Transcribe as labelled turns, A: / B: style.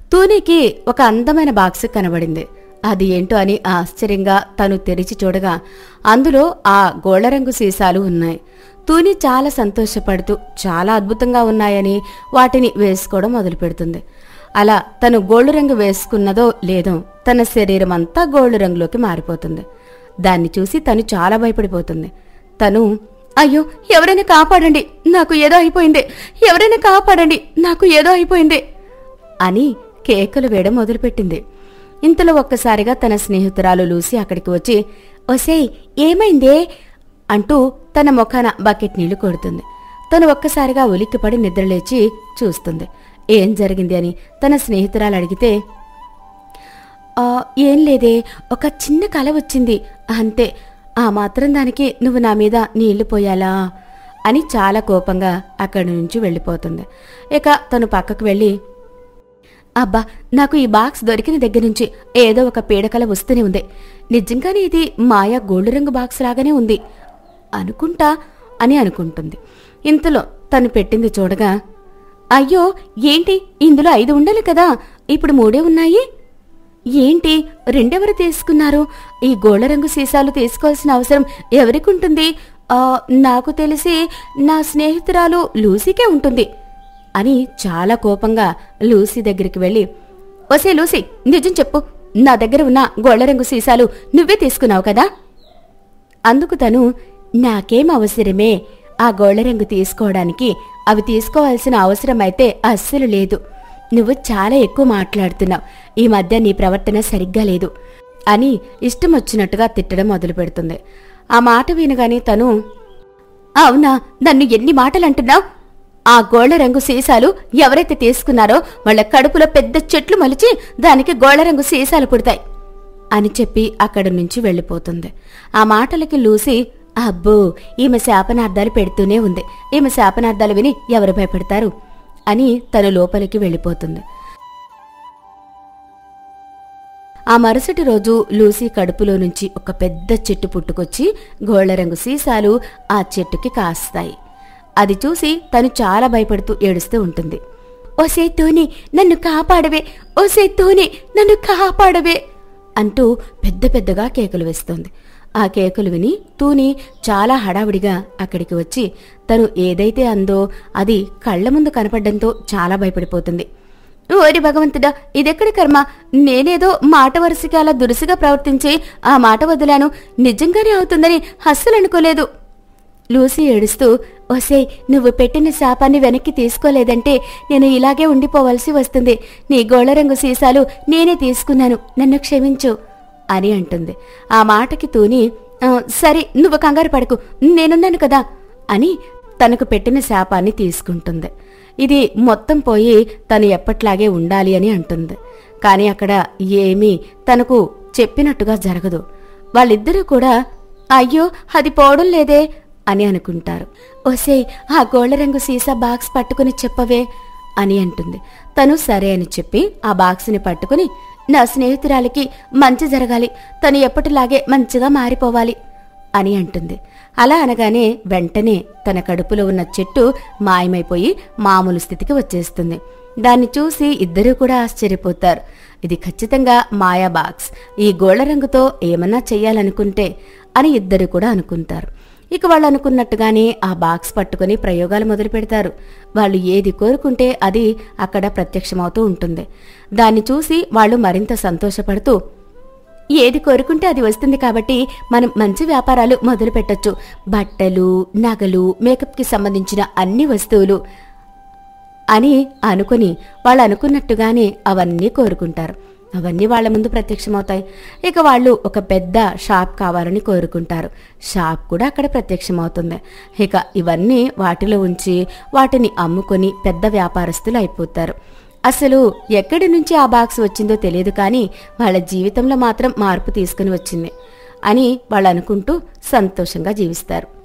A: తూనీకి ఒక అందమైన బాక్స్ కనబడింది అది ఏంటో అని ఆశ్చర్యంగా తను తెరిచి చూడగా అందులో ఆ గోళ్లరంగు సీసాలు ఉన్నాయి తూని చాలా సంతోషపడుతూ చాలా అద్భుతంగా ఉన్నాయని వాటిని వేసుకోవడం మొదలు పెడుతుంది అలా తను గోల్డ్ రంగు వేసుకున్నదో లేదో తన శరీరం అంతా గోల్డ్ రంగులోకి మారిపోతుంది దాన్ని చూసి తను చాలా భయపడిపోతుంది తను అయ్యో ఎవరైనా కాపాడండి నాకు ఏదో అయిపోయింది ఎవరైనా కాపాడండి నాకు ఏదో అయిపోయింది అని కేకలు వేయడం మొదలుపెట్టింది ఇంతలో ఒక్కసారిగా తన స్నేహితురాలు లూసి అక్కడికి వచ్చి ఒసేయ్ ఏమైందే అంటూ తన ముఖాన బకెట్ నీళ్లు కొడుతుంది తను ఒక్కసారిగా ఉలిక్కిపడి నిద్రలేచి చూస్తుంది ఏం జరిగింది అని తన స్నేహితురాలు అడిగితే "ఆ, ఏం లేదే ఒక చిన్న కల వచ్చింది అంతే ఆ మాత్రం దానికి నువ్వు నా మీద నీళ్లు పోయాలా అని చాలా కోపంగా అక్కడి నుంచి వెళ్ళిపోతుంది ఇక తను పక్కకు వెళ్ళి అబ్బా నాకు ఈ బాక్స్ దొరికిన దగ్గర నుంచి ఏదో ఒక పీడకల వస్తూనే ఉంది నిజంగానే ఇది మాయా గోల్డ్ రంగు బాక్స్ లాగానే ఉంది అనుకుంటా అని అనుకుంటుంది ఇంతలో తను పెట్టింది చూడగా అయ్యో ఏంటి ఇందులో ఐదు ఉండాలి కదా ఇప్పుడు మూడే ఉన్నాయి ఏంటి రెండెవరు తీసుకున్నారు ఈ గోళ్ళ రంగు సీసాలు తీసుకోవాల్సిన అవసరం ఎవరికి ఉంటుంది ఆ, నాకు తెలిసి నా స్నేహితురాలు లూసీకే ఉంటుంది అని చాలా కోపంగా లూసీ దగ్గరికి వెళ్ళి ఒసే లూసీ నిజం చెప్పు నా దగ్గర ఉన్న గోళ్ళ రంగు సీసాలు నువ్వే తీసుకున్నావు కదా అందుకు తను నాకేం అవసరమే ఆ గోళ్ళ రంగు తీసుకోవడానికి అవి తీసుకోవాల్సిన అవసరమైతే అస్సలు లేదు నువ్వు చాలా ఎక్కువ మాట్లాడుతున్నావు ఈ మధ్య నీ ప్రవర్తన సరిగ్గా లేదు అని ఇష్టం వచ్చినట్టుగా తిట్టడం మొదలు పెడుతుంది ఆ మాట వినగానే తను అవునా నన్ను ఎన్ని మాటలు అంటున్నావు ఆ గోళ్ల రంగు సీసాలు ఎవరైతే తీసుకున్నారో వాళ్ళ కడుపులో పెద్ద చెట్లు మలిచి దానికి గోళ్ల రంగు సీసాలు పుడతాయి అని చెప్పి అక్కడి నుంచి వెళ్ళిపోతుంది ఆ మాటలకి లూసి అబ్బో ఈమె శాపనార్థాలు పెడుతూనే ఉంది ఈమె శాపనార్థాలు విని ఎవరు భయపడతారు అని తను లోపలికి వెళ్ళిపోతుంది ఆ మరుసటి రోజు లూసీ కడుపులో నుంచి ఒక పెద్ద చెట్టు పుట్టుకొచ్చి గోళ్లరంగు సీసాలు ఆ చెట్టుకి కాస్తాయి అది చూసి తను చాలా భయపడుతూ ఏడుస్తూ ఉంటుంది ఓసే తూని నన్ను కాపాడవే ఓసే తూని నన్ను కాపాడవే అంటూ పెద్ద పెద్దగా కేకలు వేస్తోంది ఆ కేకలు విని తూని చాలా హడావిడిగా అక్కడికి వచ్చి తను ఏదైతే అందో అది కళ్ళ ముందు కనపడ్డంతో చాలా భయపడిపోతుంది ఓరి భగవంతుడా ఇదెక్కడి కర్మ నేనేదో మాట వరుసకి అలా దురుసుగా ప్రవర్తించి ఆ మాట వదిలాను నిజంగానే అవుతుందని అస్సలు అనుకోలేదు లూసీ ఏడుస్తూ ఒసేయ్ నువ్వు పెట్టిన శాపాన్ని వెనక్కి తీసుకోలేదంటే నేను ఇలాగే ఉండిపోవలసి వస్తుంది నీ గోళరంగు సీసాలు నేనే తీసుకున్నాను నన్ను క్షమించు అని అంటుంది ఆ మాటకి తూని "ఆ, సరే నువ్వు కంగారు పడకు నేనున్నాను కదా అని తనకు పెట్టిన శాపాన్ని తీసుకుంటుంది ఇది మొత్తం పోయి తను ఎప్పట్లాగే ఉండాలి అని అంటుంది కానీ అక్కడ ఏమీ తనకు చెప్పినట్టుగా జరగదు వాళ్ళిద్దరూ కూడా అయ్యో అది పోవడం లేదే అని అనుకుంటారు ఓసే ఆ గోళ్ళ రంగు సీసా బాక్స్ పట్టుకుని చెప్పవే అని అంటుంది తను సరే అని చెప్పి ఆ బాక్స్ని పట్టుకుని నా స్నేహితురాలికి మంచి జరగాలి తను ఎప్పటిలాగే మంచిగా మారిపోవాలి అని అంటుంది అలా అనగానే వెంటనే తన కడుపులో ఉన్న చెట్టు మాయమైపోయి మామూలు స్థితికి వచ్చేస్తుంది దాన్ని చూసి ఇద్దరూ కూడా ఆశ్చర్యపోతారు ఇది ఖచ్చితంగా మాయా బాక్స్ ఈ గోళ్ళ రంగుతో ఏమన్నా చెయ్యాలనుకుంటే అని ఇద్దరు కూడా అనుకుంటారు ఇక వాళ్ళు అనుకున్నట్టుగానే ఆ బాక్స్ పట్టుకుని ప్రయోగాలు మొదలు పెడతారు వాళ్ళు ఏది కోరుకుంటే అది అక్కడ ప్రత్యక్షమవుతూ ఉంటుంది దాన్ని చూసి వాళ్ళు మరింత సంతోషపడుతూ ఏది కోరుకుంటే అది వస్తుంది కాబట్టి మనం మంచి వ్యాపారాలు మొదలు పెట్టొచ్చు బట్టలు నగలు మేకప్కి సంబంధించిన అన్ని వస్తువులు అని అనుకుని వాళ్ళు అనుకున్నట్టుగానే అవన్నీ కోరుకుంటారు అవన్నీ వాళ్ళ ముందు ప్రత్యక్షమవుతాయి ఇక వాళ్ళు ఒక పెద్ద షాప్ కావాలని కోరుకుంటారు షాప్ కూడా అక్కడ ప్రత్యక్షమవుతుంది ఇక ఇవన్నీ వాటిలో ఉంచి వాటిని అమ్ముకొని పెద్ద వ్యాపారస్తులు అయిపోతారు అసలు ఎక్కడి నుంచి ఆ బాక్స్ వచ్చిందో తెలియదు కానీ వాళ్ళ జీవితంలో మాత్రం మార్పు తీసుకుని వచ్చింది అని వాళ్ళు అనుకుంటూ సంతోషంగా జీవిస్తారు